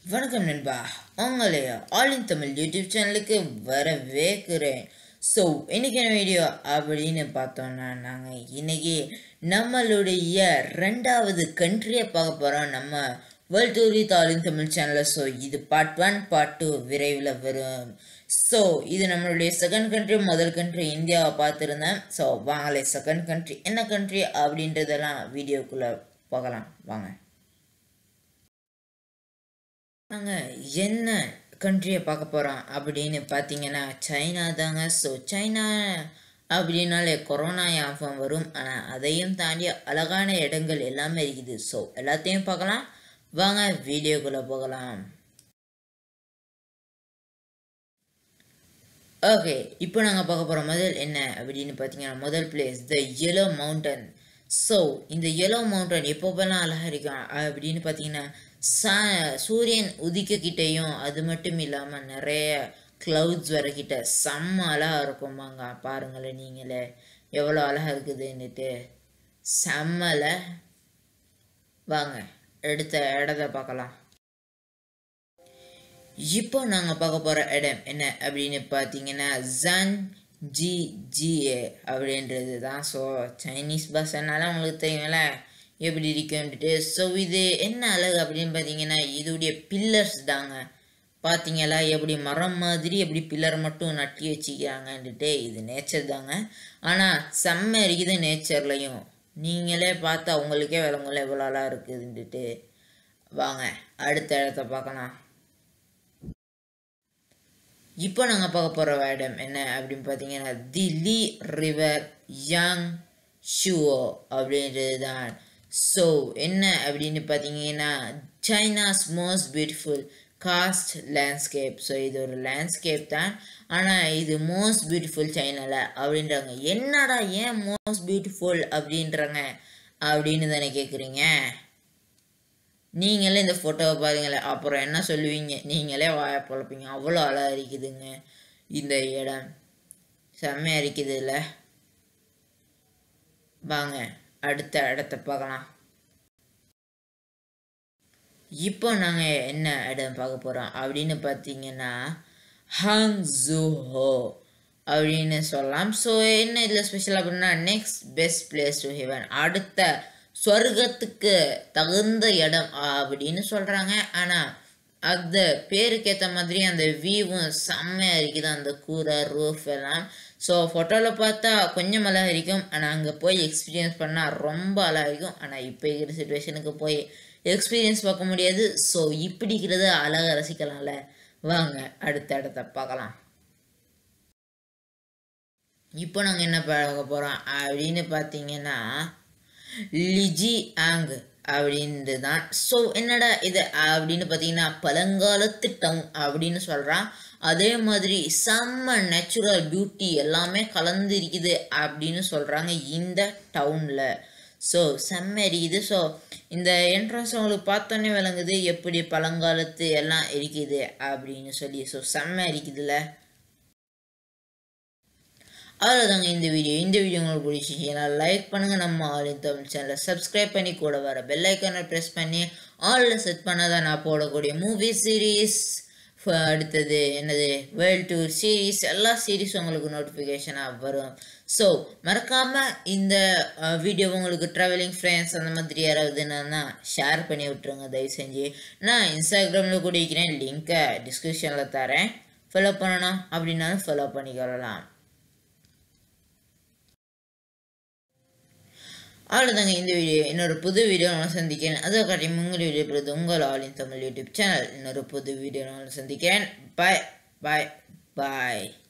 வணக்கம் நண்பா உங்களை ஆல் இன் தமிழ் யூடியூப் சேனலுக்கு வரவேற்கிறேன் ஸோ இன்னைக்கான வீடியோ அப்படின்னு பார்த்தோம்னா நாங்கள் இன்னைக்கு நம்மளுடைய ரெண்டாவது கண்ட்ரியை பார்க்க போகிறோம் நம்ம world tour with all in Tamil சேனலில் ஸோ இது பார்ட் ஒன் பார்ட் டூ விரைவில் வரும் ஸோ இது நம்மளுடைய செகண்ட் கண்ட்ரி முதல் கண்ட்ரி இந்தியாவை பார்த்துருந்தேன் ஸோ வாங்களே செகண்ட் கண்ட்ரி என்ன கண்ட்ரி அப்படின்றதெல்லாம் வீடியோக்குள்ளே பார்க்கலாம் வாங்க நாங்கள் என்ன கண்ட்ரியை பார்க்க போகிறோம் அப்படின்னு பார்த்தீங்கன்னா சைனா தாங்க ஸோ சைனா அப்படின்னாலே கொரோனா ஞாபகம் வரும் ஆனால் அதையும் தாண்டி அழகான இடங்கள் எல்லாமே இருக்குது ஸோ எல்லாத்தையும் பார்க்கலாம் வாங்க வீடியோக்குள்ளே போகலாம் ஓகே இப்போ நாங்கள் பார்க்க போகிற முதல் என்ன அப்படின்னு பார்த்தீங்கன்னா முதல் place the yellow mountain so இந்த yellow மவுண்டன் எப்போப்பெல்லாம் அழகாக இருக்கும் அப்படின்னு பார்த்தீங்கன்னா சா சூரியன் உதிக்கக்கிட்டேயும் அது மட்டும் இல்லாமல் நிறைய க்ளவுட்ஸ் வரக்கிட்ட செம்ம அழகாக இருக்குமாங்க பாருங்களேன் நீங்களே எவ்வளோ அழகாக இருக்குதுன்னுட்டு செம்மல வாங்க எடுத்த இடத்த பார்க்கலாம் இப்போ நாங்கள் பார்க்க போகிற இடம் என்ன அப்படின்னு பார்த்தீங்கன்னா ஜன் ஜி ஜிஏ அப்படின்றது தான் ஸோ சைனீஸ் பாஷனால உங்களுக்கு தெரியும்ல எப்படி இருக்குன்ட்டு ஸோ இது என்ன அழகு அப்படின்னு பார்த்தீங்கன்னா இதோடைய பில்லர்ஸ் தாங்க பார்த்தீங்களா எப்படி மரம் மாதிரி எப்படி பில்லர் மட்டும் நட்டி வச்சுக்கிறாங்கன்ட்டு இது நேச்சர் தாங்க ஆனால் செம்ம இருக்குது நேச்சர்லையும் நீங்களே பார்த்தா உங்களுக்கே விளங்கும்ல எவ்வளோ அழகாக இருக்குதுன்ட்டு வாங்க அடுத்த இடத்த பார்க்கலாம் இப்போ நாங்கள் பார்க்க போகிற இடம் என்ன அப்படின்னு பார்த்தீங்கன்னா தி லீ ரிவர் யாங் ஷுவோ அப்படின்றது தான் ஸோ என்ன அப்படின்னு பார்த்தீங்கன்னா China's most beautiful coast landscape so இது ஒரு லேண்ட்ஸ்கேப் தான் ஆனால் இது மோஸ்ட் பியூட்டிஃபுல் சைனாவில் அப்படின்றாங்க என்னடா ஏன் மோஸ்ட் பியூட்டிஃபுல் அப்படின்றாங்க அப்படின்னு தானே கேட்குறீங்க நீங்களே இந்த ஃபோட்டோவை பாருங்களேன் அப்புறம் என்ன சொல்லுவீங்க நீங்களே வாய பொழப்பீங்க அவ்வளோ அழகாக இருக்குதுங்க இந்த இடம் செம்மையாக இருக்குது இல்லை வாங்க அடுத்த இடத்த பார்க்கலாம் இப்போ நாங்கள் என்ன இடம் பார்க்க போகிறோம் அப்படின்னு பார்த்தீங்கன்னா ஹங் ஜூஹோ அப்படின்னு சொல்லலாம் ஸோ என்ன இதில் ஸ்பெஷல் அப்படின்னா next best place to heaven அடுத்த சொர்க்கத்துக்கு தகுந்த இடம் அப்படின்னு சொல்கிறாங்க ஆனால் அந்த பேருக்கு ஏற்ற மாதிரி அந்த வியூவும் செம்மையாக இருக்குது அந்த கூரை ரூஃப் எல்லாம் ஸோ ஃபோட்டோவில் பார்த்தா கொஞ்சம் அழகாக இருக்கும் ஆனால் அங்கே போய் எக்ஸ்பீரியன்ஸ் பண்ணால் ரொம்ப அழகாக இருக்கும் ஆனால் இப்போ இருக்கிற சுச்சுவேஷனுக்கு போய் எக்ஸ்பீரியன்ஸ் பார்க்க முடியாது ஸோ இப்படி இருக்கிறத அழகாக ரசிக்கலாம்ல வாங்க அடுத்த இடத்த பார்க்கலாம் இப்போ நாங்கள் என்ன பார்க்க போகிறோம் அப்படின்னு பார்த்தீங்கன்னா லிஜி ஆங் அப்படின்றது தான் ஸோ என்னடா இது அப்படின்னு பார்த்தீங்கன்னா பழங்காலத்து டவுன் அப்படின்னு சொல்கிறான் அதே மாதிரி செம்ம நேச்சுரல் பியூட்டி எல்லாமே கலந்து இருக்குது அப்படின்னு சொல்கிறாங்க இந்த டவுனில் ஸோ செம்ம இருக்குது ஸோ இந்த என்ட்ரன்ஸ் உங்களுக்கு பார்த்தோன்னே விளங்குது எப்படி பழங்காலத்து எல்லாம் இருக்குது அப்படின்னு சொல்லி ஸோ செம்ம இருக்குதுல்ல அவ்வளோதாங்க இந்த வீடியோ இந்த வீடியோ உங்களுக்கு பிடிச்சிச்சுன்னா லைக் பண்ணுங்கள் நம்ம ஆல் இன் தமிழ் சேனலை சப்ஸ்கிரைப் பண்ணி கூட வர பெல் ஐக்கானை ப்ரெஸ் பண்ணி ஆலில் செட் பண்ணால் தான் நான் போடக்கூடிய மூவி சீரீஸ் அடுத்தது என்னது வேர்ல்ட் டூர் சீரீஸ் எல்லா சீரீஸும் உங்களுக்கு நோட்டிஃபிகேஷனாக வரும் ஸோ மறக்காமல் இந்த வீடியோ உங்களுக்கு ட்ராவலிங் ஃப்ரெண்ட்ஸ் அந்த மாதிரி யாராவதுன்னா ஷேர் பண்ணி விட்ருங்க தயவு செஞ்சு நான் இன்ஸ்டாகிராமில் கூட இருக்கிறேன் லிங்க்கை டிஸ்கிரிப்ஷனில் தரேன் ஃபாலோ பண்ணணும் அப்படின்னாலும் ஃபாலோ பண்ணிக்கொள்ளலாம் அவ்வளோதாங்க இந்த வீடியோ இன்னொரு புது வீடியோ நான் சந்திக்கிறேன் அதை காட்டி உங்கள் வீடியோ பிறகு உங்கள் ஆலின் தமிழ் யூடியூப் சேனல் இன்னொரு புது வீடியோ நான் சந்திக்கிறேன் பாய் பாய் பாய்